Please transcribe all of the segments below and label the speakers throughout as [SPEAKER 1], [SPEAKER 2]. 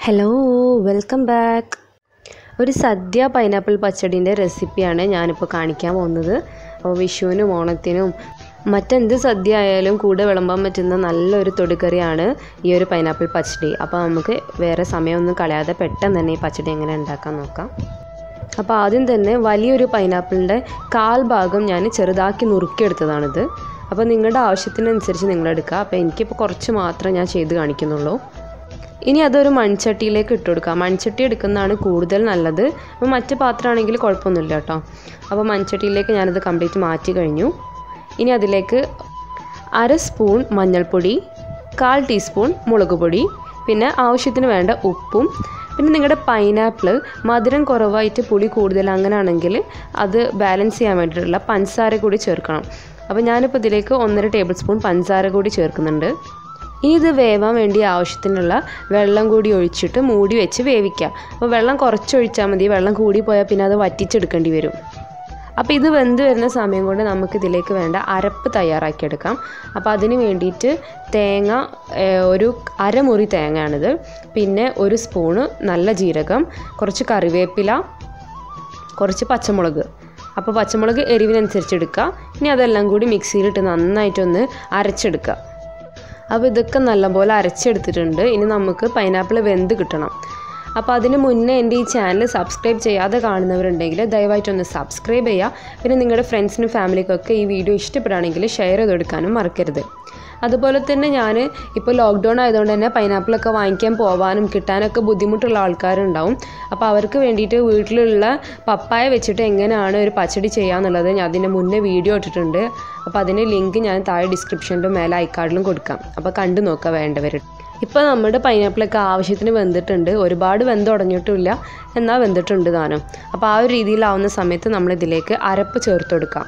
[SPEAKER 1] hello welcome back ഒരു സദ്യ pineapple പച്ചടീൻ്റെ റെസിപ്പിയാണ് ഞാനിപ്പോൾ കാണിക്കാൻ പോകുന്നത് അപ്പോൾ വിഷുവിനും ഓണത്തിനും മറ്റെന്ത് സദ്യ ആയാലും കൂടെ വിളമ്പാൻ പറ്റുന്ന നല്ലൊരു തൊടുകറിയാണ് ഈ ഒരു പൈനാപ്പിൾ പച്ചടി അപ്പോൾ നമുക്ക് വേറെ സമയമൊന്നും കളയാതെ പെട്ടെന്ന് തന്നെ ഈ പച്ചടി എങ്ങനെ ഉണ്ടാക്കാൻ നോക്കാം അപ്പോൾ ആദ്യം തന്നെ വലിയൊരു പൈനാപ്പിളിൻ്റെ കാൽ ഭാഗം ഞാൻ ചെറുതാക്കി നുറുക്കിയെടുത്തതാണിത് അപ്പോൾ നിങ്ങളുടെ ആവശ്യത്തിനനുസരിച്ച് നിങ്ങളെടുക്കുക അപ്പോൾ എനിക്കിപ്പോൾ കുറച്ച് മാത്രമേ ഞാൻ ചെയ്ത് കാണിക്കുന്നുള്ളൂ ഇനി അതൊരു മൺചട്ടിയിലേക്ക് ഇട്ട് കൊടുക്കുക മൺചട്ടി എടുക്കുന്നതാണ് കൂടുതൽ നല്ലത് അപ്പോൾ മറ്റ് പാത്രമാണെങ്കിൽ കുഴപ്പമൊന്നുമില്ല കേട്ടോ അപ്പോൾ മൺചട്ടിയിലേക്ക് ഞാനത് കംപ്ലീറ്റ് മാറ്റി കഴിഞ്ഞു ഇനി അതിലേക്ക് അര സ്പൂൺ മഞ്ഞൾപ്പൊടി കാൽ ടീസ്പൂൺ മുളക് പൊടി പിന്നെ ആവശ്യത്തിന് വേണ്ട ഉപ്പും പിന്നെ നിങ്ങളുടെ പൈനാപ്പിൾ മധുരം കുറവായിട്ട് പുളി കൂടുതൽ അങ്ങനെയാണെങ്കിൽ അത് ബാലൻസ് ചെയ്യാൻ വേണ്ടിയിട്ടുള്ള പഞ്ചസാര കൂടി ചേർക്കണം അപ്പോൾ ഞാനിപ്പോൾ ഇതിലേക്ക് ഒന്നര ടേബിൾ സ്പൂൺ പഞ്ചസാര കൂടി ചേർക്കുന്നുണ്ട് ഇനി ഇത് വേവാൻ വേണ്ടി ആവശ്യത്തിനുള്ള വെള്ളം കൂടി ഒഴിച്ചിട്ട് മൂടി വെച്ച് വേവിക്കുക അപ്പോൾ വെള്ളം കുറച്ചൊഴിച്ചാൽ മതി വെള്ളം കൂടി പോയാൽ പിന്നെ അത് വറ്റിച്ചെടുക്കേണ്ടി വരും അപ്പോൾ ഇത് വെന്ത് വരുന്ന സമയം കൊണ്ട് നമുക്ക് ഇതിലേക്ക് വേണ്ട അരപ്പ് തയ്യാറാക്കിയെടുക്കാം അപ്പോൾ അതിന് വേണ്ടിയിട്ട് തേങ്ങ ഏഹ്, ഒരു അരമുറി തേങ്ങയാണിത് പിന്നെ ഒരു സ്പൂണ് നല്ല ജീരകം കുറച്ച് കറിവേപ്പില കുറച്ച് പച്ചമുളക് അപ്പോൾ പച്ചമുളക് എരിവിനനുസരിച്ച് എടുക്കുക ഇനി അതെല്ലാം കൂടി മിക്സിയിലിട്ട് നന്നായിട്ടൊന്ന് അരച്ചെടുക്കുക അപ്പോൾ ഇതൊക്കെ നല്ലപോലെ അരച്ചെടുത്തിട്ടുണ്ട് ഇനി നമുക്ക് പൈനാപ്പിൾ വെന്ത് കിട്ടണം അപ്പോൾ അതിന് മുന്നേ എൻ്റെ ഈ ചാനൽ സബ്സ്ക്രൈബ് ചെയ്യാതെ കാണുന്നവരുണ്ടെങ്കിൽ ദയവായിട്ടൊന്ന് സബ്സ്ക്രൈബ് ചെയ്യുക പിന്നെ നിങ്ങളുടെ ഫ്രണ്ട്സിനും ഫാമിലിക്കൊക്കെ ഈ വീഡിയോ ഇഷ്ടപ്പെടുകയാണെങ്കിൽ ഷെയർ ചെയ്ത് കൊടുക്കാനും മറക്കരുത് അതുപോലെ തന്നെ ഞാൻ ഇപ്പോൾ ലോക്ക്ഡൗൺ ആയതുകൊണ്ട് തന്നെ പൈനാപ്പിളൊക്കെ വാങ്ങിക്കാൻ പോകാനും കിട്ടാനൊക്കെ ബുദ്ധിമുട്ടുള്ള ആൾക്കാരുണ്ടാവും അപ്പോൾ അവർക്ക് വേണ്ടിയിട്ട് വീട്ടിലുള്ള പപ്പായ വെച്ചിട്ട് എങ്ങനെയാണ് ഒരു പച്ചടി ചെയ്യാന്നുള്ളത് ഞാൻ അതിൻ്റെ മുന്നേ വീഡിയോ ഇട്ടിട്ടുണ്ട് അപ്പോൾ അതിൻ്റെ ലിങ്ക് ഞാൻ താഴെ ഡിസ്ക്രിപ്ഷനിലും മേലെ ഐക്കാർഡിലും കൊടുക്കാം അപ്പോൾ കണ്ടു നോക്കുക വേണ്ടവർ ഇപ്പോൾ നമ്മുടെ പൈനാപ്പിളൊക്കെ ആവശ്യത്തിന് വെന്തിട്ടുണ്ട് ഒരുപാട് വെന്ത് ഉടഞ്ഞിട്ടില്ല എന്നാൽ വെന്തിട്ടുണ്ട് താനും അപ്പോൾ ആ ഒരു രീതിയിലാവുന്ന സമയത്ത് നമ്മൾ ഇതിലേക്ക് അരപ്പ് ചേർത്ത് കൊടുക്കാം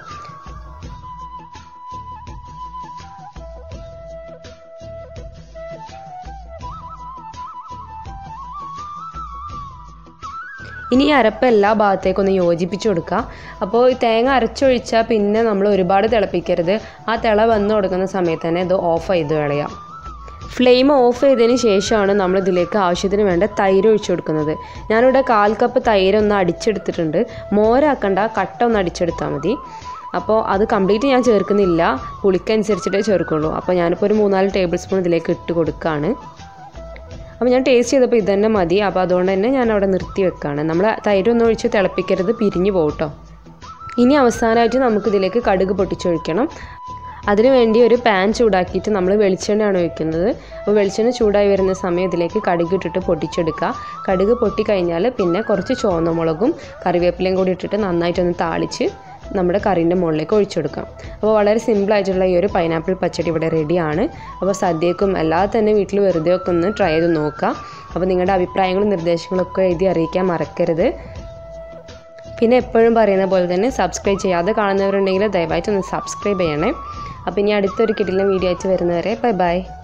[SPEAKER 1] ഇനി ഈ അരപ്പ് എല്ലാ ഭാഗത്തേക്കൊന്ന് യോജിപ്പിച്ച് കൊടുക്കുക അപ്പോൾ ഈ തേങ്ങ അരച്ചൊഴിച്ചാൽ പിന്നെ നമ്മൾ ഒരുപാട് തിളപ്പിക്കരുത് ആ തിള വന്ന് കൊടുക്കുന്ന സമയത്ത് തന്നെ ഇത് ഓഫ് ചെയ്ത് കളയാം ഫ്ലെയിം ഓഫ് ചെയ്തതിന് ശേഷമാണ് നമ്മൾ ഇതിലേക്ക് ആവശ്യത്തിന് വേണ്ട തൈര് ഒഴിച്ചു കൊടുക്കുന്നത് ഞാനിവിടെ കാൽ കപ്പ് തൈര് ഒന്ന് അടിച്ചെടുത്തിട്ടുണ്ട് മോരാക്കണ്ട കട്ട ഒന്ന് അടിച്ചെടുത്താൽ മതി അപ്പോൾ അത് കംപ്ലീറ്റ് ഞാൻ ചേർക്കുന്നില്ല പുളിക്കനുസരിച്ചിട്ടേ ചേർക്കുള്ളൂ അപ്പോൾ ഞാനിപ്പോൾ ഒരു മൂന്നാല് ടേബിൾ സ്പൂൺ ഇതിലേക്ക് ഇട്ട് കൊടുക്കുകയാണ് അപ്പോൾ ഞാൻ ടേസ്റ്റ് ചെയ്തപ്പോൾ ഇത് തന്നെ മതി അപ്പോൾ അതുകൊണ്ട് തന്നെ ഞാൻ അവിടെ നിർത്തി വെക്കുകയാണ് നമ്മൾ തൈരൊന്നും ഒഴിച്ച് തിളപ്പിക്കരുത് പിരിഞ്ഞു പോകട്ടോ ഇനി അവസാനമായിട്ട് നമുക്കിതിലേക്ക് കടുക് പൊട്ടിച്ചൊഴിക്കണം അതിനു വേണ്ടി ഒരു പാൻ ചൂടാക്കിയിട്ട് നമ്മൾ വെളിച്ചെണ്ണയാണ് ഒഴിക്കുന്നത് അപ്പോൾ വെളിച്ചെണ്ണ ചൂടായി വരുന്ന സമയം ഇതിലേക്ക് കടുക് ഇട്ടിട്ട് പൊട്ടിച്ചെടുക്കുക കടുക് പൊട്ടിക്കഴിഞ്ഞാൽ പിന്നെ കുറച്ച് ചുവന്ന മുളകും കറിവേപ്പിലയും കൂടി ഇട്ടിട്ട് നന്നായിട്ടൊന്ന് താളിച്ച് നമ്മുടെ കറീൻ്റെ മുകളിലേക്ക് ഒഴിച്ചെടുക്കാം അപ്പോൾ വളരെ സിമ്പിളായിട്ടുള്ള ഈ ഒരു പൈനാപ്പിൾ പച്ചടി ഇവിടെ റെഡിയാണ് അപ്പോൾ സദ്യക്കും അല്ലാതെ തന്നെ വീട്ടിൽ വെറുതെ ഒക്കെ ഒന്ന് ട്രൈ ചെയ്ത് നോക്കുക അപ്പോൾ നിങ്ങളുടെ അഭിപ്രായങ്ങളും നിർദ്ദേശങ്ങളും ഒക്കെ എഴുതി അറിയിക്കാൻ മറക്കരുത് പിന്നെ എപ്പോഴും പറയുന്ന പോലെ തന്നെ സബ്സ്ക്രൈബ് ചെയ്യാതെ കാണുന്നവരുണ്ടെങ്കിൽ ദയവായിട്ട് ഒന്ന് സബ്സ്ക്രൈബ് ചെയ്യണേ അപ്പോൾ ഇനി അടുത്തൊരു കിടിലം വീഡിയോ ആയിട്ട് വരുന്നവരെ ബൈ ബൈ